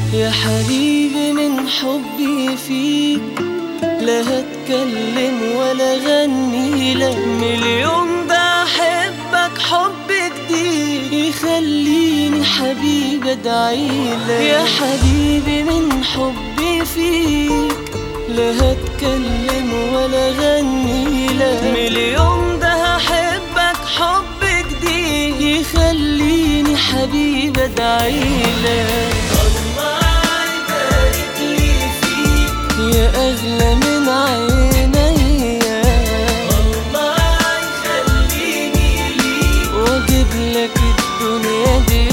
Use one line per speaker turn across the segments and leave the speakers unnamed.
يا حبيبي من حبي فيك لا هتكلم ولا غني لك مليون ده احبك حب جديد يخليني حبيبي ادعيلك يا حبيبي من حبي فيك لا هتكلم ولا غني لك مليون ده احبك حب جديد يخليني حبيبي ادعيلك الله يبارك لي فيك يا اغلى من عينيا الله يخليني ليك واجيب لك الدنيا دي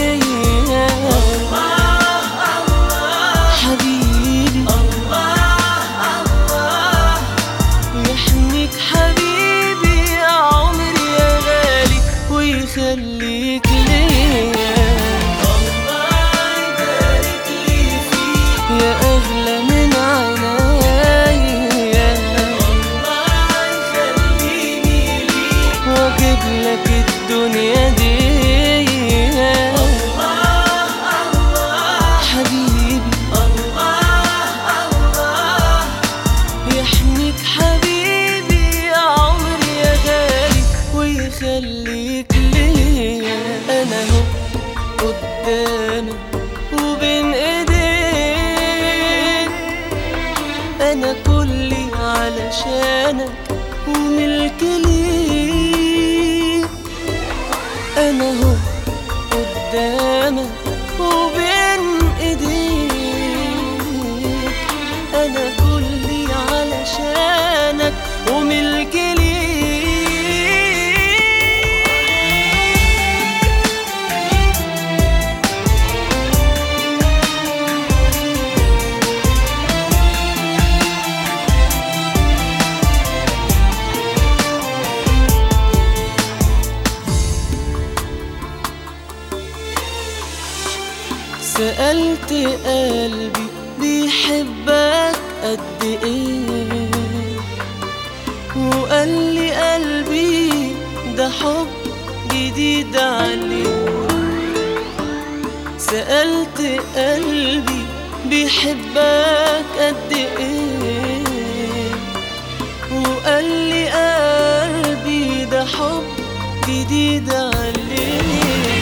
حبيبي يحميك حبيبي يا عمري يا غالي ويخليك ليا يا أغلى من عينيا واجيب لك الدنيا دي حبيبي يحميك حبيبي يا عمري يا غالي ويخليك ليا انا هو قدامك وبين ايديك انا كلي علشانك وملك ليك انا هو قدامك وبين ايديك انا كلي علشانك وملك ليك سألت قلبي بيحبك قد ايه وقال لي قلبي ده حب جديد عليه سألت قلبي بيحبك قد ايه وقال لي قلبي ده حب جديد عليه